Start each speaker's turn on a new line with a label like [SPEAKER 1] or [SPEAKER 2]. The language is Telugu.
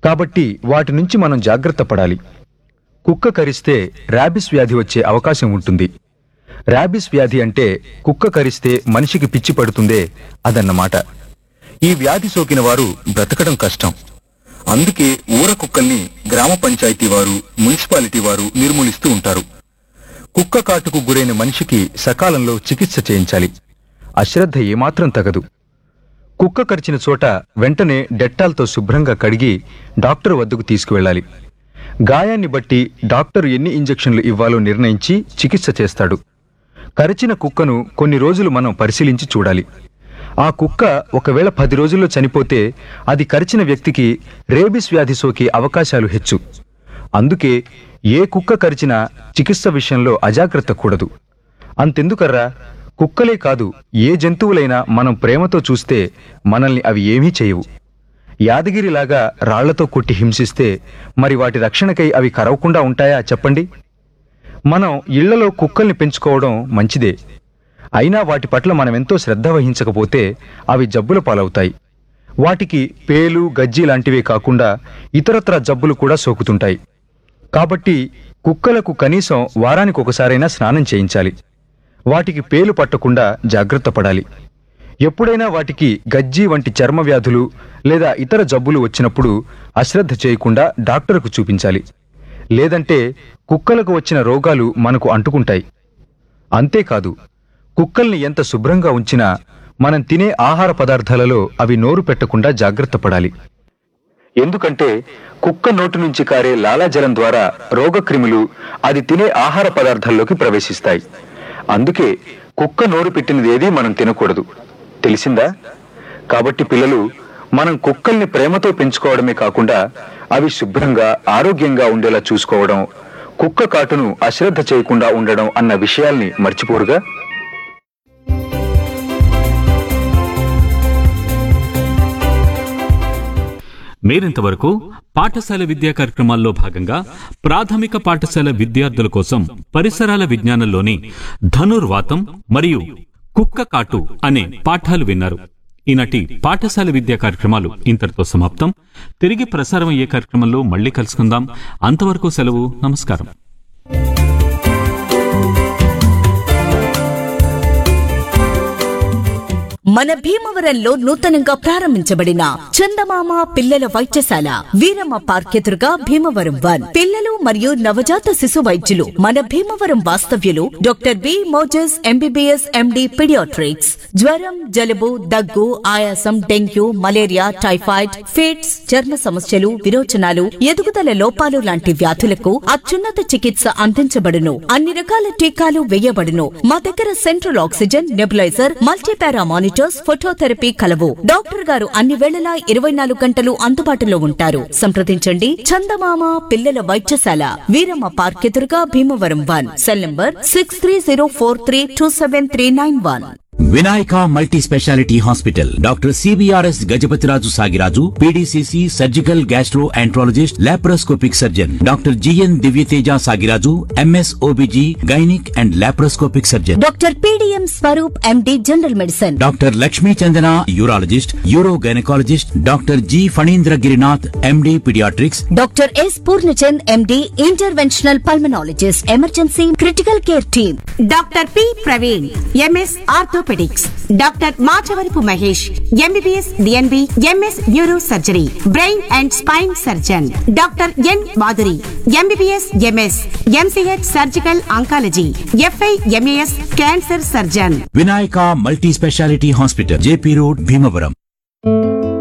[SPEAKER 1] కాబట్టి వాటి నుంచి మనం జాగ్రత్త పడాలి కుక్క కరిస్తే ర్యాబిస్ వ్యాధి వచ్చే అవకాశం ఉంటుంది ర్యాబిస్ వ్యాధి అంటే కుక్క కరిస్తే మనిషికి పిచ్చి పడుతుందే అదన్నమాట ఈ వ్యాధి సోకిన వారు బ్రతకడం కష్టం అందుకే ఊర కుక్కల్ని గ్రామ పంచాయతీ వారు మున్సిపాలిటీ వారు నిర్మూలిస్తూ ఉంటారు కుక్క కాటుకు గురైన మనిషికి సకాలంలో చికిత్స చేయించాలి అశ్రద్ధ ఏమాత్రం తగదు కుక్క కరిచిన చోట వెంటనే డెట్టాల్తో శుభ్రంగా కడిగి డాక్టర్ వద్దకు తీసుకువెళ్ళాలి గాయాన్ని బట్టి డాక్టర్ ఎన్ని ఇంజెక్షన్లు ఇవ్వాలో నిర్ణయించి చికిత్స చేస్తాడు కరిచిన కుక్కను కొన్ని రోజులు మనం పరిశీలించి చూడాలి ఆ కుక్క ఒకవేళ పది రోజుల్లో చనిపోతే అది కరిచిన వ్యక్తికి రేబిస్ వ్యాధి సోకే అవకాశాలు హెచ్చు అందుకే ఏ కుక్క కరిచినా చికిత్స విషయంలో అజాగ్రత్త కూడదు అంతెందుకర్రా కుక్కలే కాదు ఏ జంతువులైనా మనం ప్రేమతో చూస్తే మనల్ని అవి ఏమీ చేయవు యాదగిరిలాగా రాళ్లతో కొట్టి హింసిస్తే మరి వాటి రక్షణకై అవి కరవకుండా ఉంటాయా చెప్పండి మనం ఇళ్లలో కుక్కల్ని పెంచుకోవడం మంచిదే అయినా వాటి పట్ల మనమెంతో శ్రద్ధ వహించకపోతే అవి జబ్బుల పాలవుతాయి వాటికి పేలు గజ్జి లాంటివే కాకుండా ఇతరత్ర జబ్బులు కూడా సోకుతుంటాయి కాబట్టి కుక్కలకు కనీసం వారానికి ఒకసారైనా స్నానం చేయించాలి వాటికి పేలు పట్టకుండా జాగ్రత్త పడాలి ఎప్పుడైనా వాటికి గజ్జి వంటి చర్మ వ్యాధులు లేదా ఇతర జబ్బులు వచ్చినప్పుడు అశ్రద్ధ చేయకుండా డాక్టర్కు చూపించాలి లేదంటే కుక్కలకు వచ్చిన రోగాలు మనకు అంటుకుంటాయి అంతేకాదు కుక్కల్ని ఎంత శుభ్రంగా ఉంచినా మనం తినే ఆహార పదార్థాలలో అవి నోరు పెట్టకుండా జాగ్రత్త పడాలి ఎందుకంటే కుక్క నోటి నుంచి కారే లాలాజలం ద్వారా రోగక్రిములు అది తినే ఆహార పదార్థాల్లోకి ప్రవేశిస్తాయి అందుకే కుక్క నోరు పెట్టినదేదీ మనం తినకూడదు తెలిసిందా కాబట్టి పిల్లలు మనం కుక్కల్ని ప్రేమతో పెంచుకోవడమే కాకుండా అవి శుభ్రంగా ఆరోగ్యంగా ఉండేలా చూసుకోవడం కుక్క కాటును అశ్రద్ధ చేయకుండా ఉండడం అన్న విషయాల్ని మర్చిపోరుగా
[SPEAKER 2] మీరింతవరకు పాఠశాల విద్యా కార్యక్రమాల్లో భాగంగా ప్రాథమిక పాఠశాల విద్యార్థుల కోసం పరిసరాల విజ్ఞానంలోని ధనుర్వాతం మరియు కుక్క కాటు అనే పాఠాలు విన్నారు ఈనాటి పాఠశాల విద్యా కార్యక్రమాలు ఇంతటితో సమాప్తం తిరిగి ప్రసారం అయ్యే కార్యక్రమంలో మళ్ళీ కలుసుకుందాం అంతవరకు సెలవు నమస్కారం
[SPEAKER 3] మన భీమవరంలో నూతనంగా ప్రారంభించబడిన చందమామ పిల్లల వైద్యశాల వీరమ్మ పార్క్ ఎదురుగా భీమవరం వన్ పిల్లలు మరియు నవజాత శిశు వైద్యులు మన భీమవరం వాస్తవ్యులు doctor B Moses MBBS MD paediatrics జ్వరం జలుబు దగ్గు ఆయాసం డెంగ్యూ మలేరియా టైఫాయిడ్ ఫిట్స్ చర్మ సమస్యలు విరోచనాలు ఎదుగుదల లోపాలు లాంటి వ్యాధులకు అత్యున్నత చికిత్స అందించబడును అన్ని రకాల టీకాలు వేయబడును మా దగ్గర central oxygen nebuliser multipara monitors phototherapy కలవు డాక్టర్ గారు అన్ని వేళలా ఇరవై నాలుగు గంటలు అందుబాటులో ఉంటారు సంప్రదించండి చందమామ పిల్లల వైద్యశాల వీరమ్మ పార్క్ ఎదురుగా Bhimavaram one cell number six three zero four three two seven three nine one
[SPEAKER 4] Vinayaka multi speciality hospital doctor CBRS Gajapathiraju Sagiraju PDCC surgical gastroenterologist laparoscopic surgeon doctor GN Divyateja Sagiraju MS OBG gynaec and laparoscopic surgeon
[SPEAKER 3] doctor PDM Swaroop MD general medicine
[SPEAKER 4] doctor Lakshmi Chandana urologist urogynaecologist doctor G Phanindra Girinath MD paediatrics
[SPEAKER 3] doctor S Purnachand MD interventional pulmonologist emergency critical care team
[SPEAKER 5] doctor P Praveen MS orthopaedics doctor Machavarapu Mahesh MBBS DNB MS neuro surgery brain and spine surgeon doctor N Madhuri MBBS MS MCH surgical oncology FI MAS cancer surgeon
[SPEAKER 4] Vinayaka multi speciality hospital JP road Bhimavaram